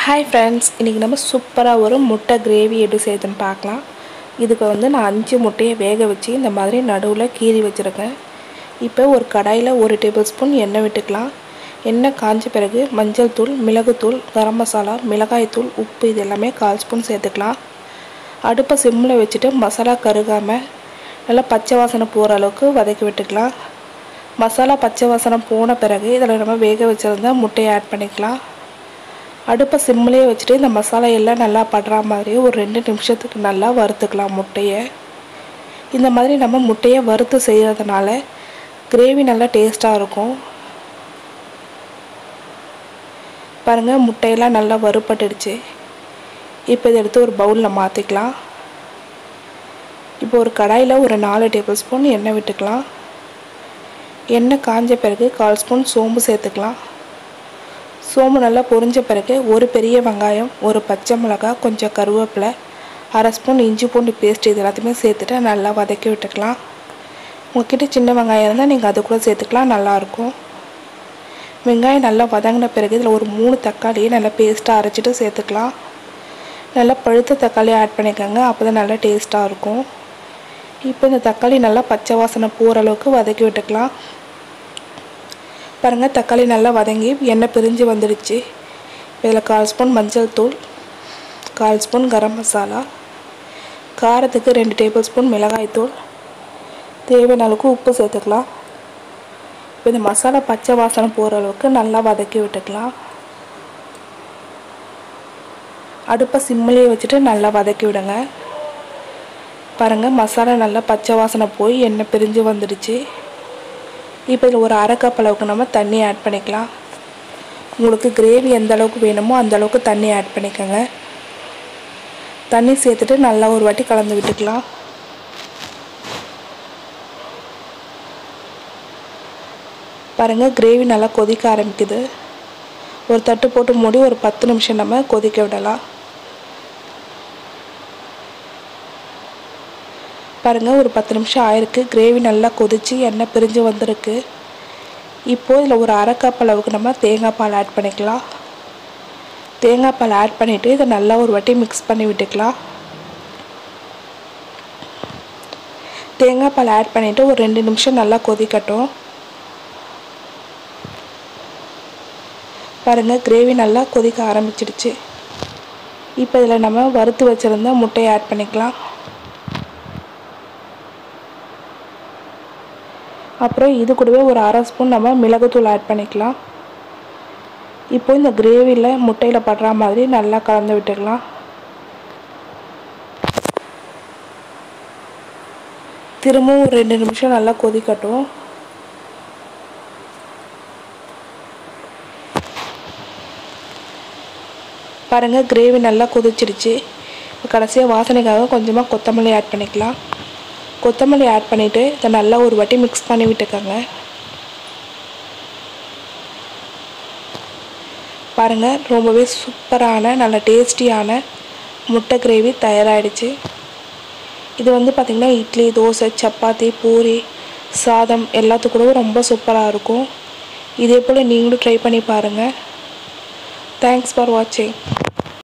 hi friends இன்றைக்கி நம்ம சூப்பராக ஒரு முட்டை கிரேவி எப்படி செய்யுதுன்னு பார்க்கலாம் இதுக்கு வந்து நான் அஞ்சு முட்டையை வேக வச்சு இந்த மாதிரி நடுவில் கீறி வச்சுருக்கேன் இப்போ ஒரு கடாயில் ஒரு டேபிள் ஸ்பூன் எண்ணெய் விட்டுக்கலாம் எண்ணெய் காஞ்ச பிறகு மஞ்சள் தூள் மிளகுத்தூள் கரம் மசாலா மிளகாய்த்தூள் உப்பு இது எல்லாமே கால் ஸ்பூன் சேர்த்துக்கலாம் அடுப்பை சிம்மில் வச்சுட்டு மசாலா கருகாமல் நல்லா பச்சை வாசனை போகிற அளவுக்கு வதக்கி விட்டுக்கலாம் மசாலா பச்சை வாசனை போன பிறகு இதில் நம்ம வேக வச்சுருந்தா முட்டையை ஆட் பண்ணிக்கலாம் அடுப்பை சிம்மிலே வச்சுட்டு இந்த மசாலா எல்லாம் நல்லா படுற மாதிரி ஒரு ரெண்டு நிமிஷத்துக்கு நல்லா வறுத்துக்கலாம் முட்டையை இந்த மாதிரி நம்ம முட்டையை வறுத்து செய்கிறதுனால கிரேவி நல்லா டேஸ்ட்டாக இருக்கும் பாருங்கள் முட்டையெல்லாம் நல்லா வறுப்பட்டுடுச்சு இப்போ இதை எடுத்து ஒரு பவுலில் மாற்றிக்கலாம் இப்போ ஒரு கடாயில் ஒரு நாலு டேபிள் ஸ்பூன் எண்ணெய் விட்டுக்கலாம் எண்ணெய் காஞ்ச பிறகு கால் ஸ்பூன் சோம்பு சேர்த்துக்கலாம் சோம்பு நல்லா பொரிஞ்ச பிறகு ஒரு பெரிய வெங்காயம் ஒரு பச்சை மிளகாய் கொஞ்சம் கருவேப்பிலை அரை ஸ்பூன் இஞ்சி பூண்டு பேஸ்ட் இது எல்லாத்தையுமே சேர்த்துட்டு நல்லா வதக்கி விட்டுக்கலாம் உங்ககிட்ட சின்ன வெங்காயம் இருந்தால் நீங்கள் அது கூட சேர்த்துக்கலாம் நல்லாயிருக்கும் வெங்காயம் நல்லா வதங்கின பிறகு இதில் ஒரு மூணு தக்காளியை நல்லா பேஸ்ட்டாக அரைச்சிட்டு சேர்த்துக்கலாம் நல்லா பழுத்த தக்காளி ஆட் பண்ணிக்கோங்க அப்போ தான் நல்லா டேஸ்ட்டாக இருக்கும் இப்போ இந்த தக்காளி நல்லா பச்சை வாசனை போகிற அளவுக்கு வதக்கி விட்டுக்கலாம் பாருங்கள் தக்காளி நல்லா வதங்கி எண்ணெய் பிரிஞ்சு வந்துடுச்சு இதில் கால் ஸ்பூன் மஞ்சள் தூள் கால் ஸ்பூன் கரம் மசாலா காரத்துக்கு ரெண்டு டேபிள் ஸ்பூன் மிளகாய் தூள் தேவையான அளவுக்கு உப்பு சேர்த்துக்கலாம் இப்போ இந்த மசாலா பச்சை வாசனை போகிற அளவுக்கு நல்லா வதக்கி விட்டுக்கலாம் அடுப்பை சிம்மிலேயே வச்சுட்டு நல்லா வதக்கி விடுங்க பாருங்கள் மசாலா நல்லா பச்சை வாசனை போய் எண்ணெய் பிரிஞ்சு வந்துடுச்சு இப்போ இதில் ஒரு அரை கப் அளவுக்கு நம்ம தண்ணி ஆட் பண்ணிக்கலாம் உங்களுக்கு கிரேவி எந்த அளவுக்கு வேணுமோ அந்த அளவுக்கு தண்ணி ஆட் பண்ணிக்கோங்க தண்ணி சேர்த்துட்டு நல்லா ஒரு வாட்டி கலந்து விட்டுக்கலாம் பாருங்கள் கிரேவி நல்லா கொதிக்க ஆரம்பிக்குது ஒரு தட்டு போட்டு மூடி ஒரு பத்து நிமிஷம் நம்ம கொதிக்க விடலாம் பாருங்கள் ஒரு பத்து நிமிஷம் ஆயிருக்கு கிரேவி நல்லா கொதித்து எண்ணெய் பிரிஞ்சு வந்திருக்கு இப்போது இதில் ஒரு அரை கப் அளவுக்கு நம்ம தேங்காய் பால் ஆட் பண்ணிக்கலாம் தேங்காய் பால் ஆட் பண்ணிவிட்டு இதை நல்லா ஒரு வாட்டி மிக்ஸ் பண்ணி விட்டுக்கலாம் தேங்காய் பால் ஆட் பண்ணிவிட்டு ஒரு ரெண்டு நிமிஷம் நல்லா கொதிக்கட்டும் பாருங்கள் கிரேவி நல்லா கொதிக்க ஆரம்பிச்சிடுச்சு இப்போ இதில் நம்ம வறுத்து வச்சுருந்த முட்டையை ஆட் பண்ணிக்கலாம் அப்புறம் இது கூடவே ஒரு அரை ஸ்பூன் நம்ம மிளகுத்தூள் ஆட் பண்ணிக்கலாம் இப்போ இந்த கிரேவியில் முட்டையில் படுற மாதிரி நல்லா கலந்து விட்டுக்கலாம் திரும்பவும் ஒரு ரெண்டு நிமிஷம் நல்லா கொதிக்கட்டும் பாருங்கள் கிரேவி நல்லா கொதிச்சிடுச்சு இப்போ கடைசியாக வாசனைக்காக கொஞ்சமாக கொத்தமல்லி ஆட் பண்ணிக்கலாம் கொத்தமல்லி ஆட் பண்ணிவிட்டு இதை நல்லா ஒரு வாட்டி மிக்ஸ் பண்ணி விட்டுக்கோங்க பாருங்கள் ரொம்பவே சூப்பரான நல்ல டேஸ்டியான முட்டை கிரேவி தயாராகிடுச்சு இது வந்து பார்த்திங்கன்னா இட்லி தோசை சப்பாத்தி பூரி சாதம் எல்லாத்துக்கூடவும் ரொம்ப சூப்பராக இருக்கும் இதே போல் நீங்களும் ட்ரை பண்ணி பாருங்கள் தேங்க்ஸ் ஃபார் வாட்சிங்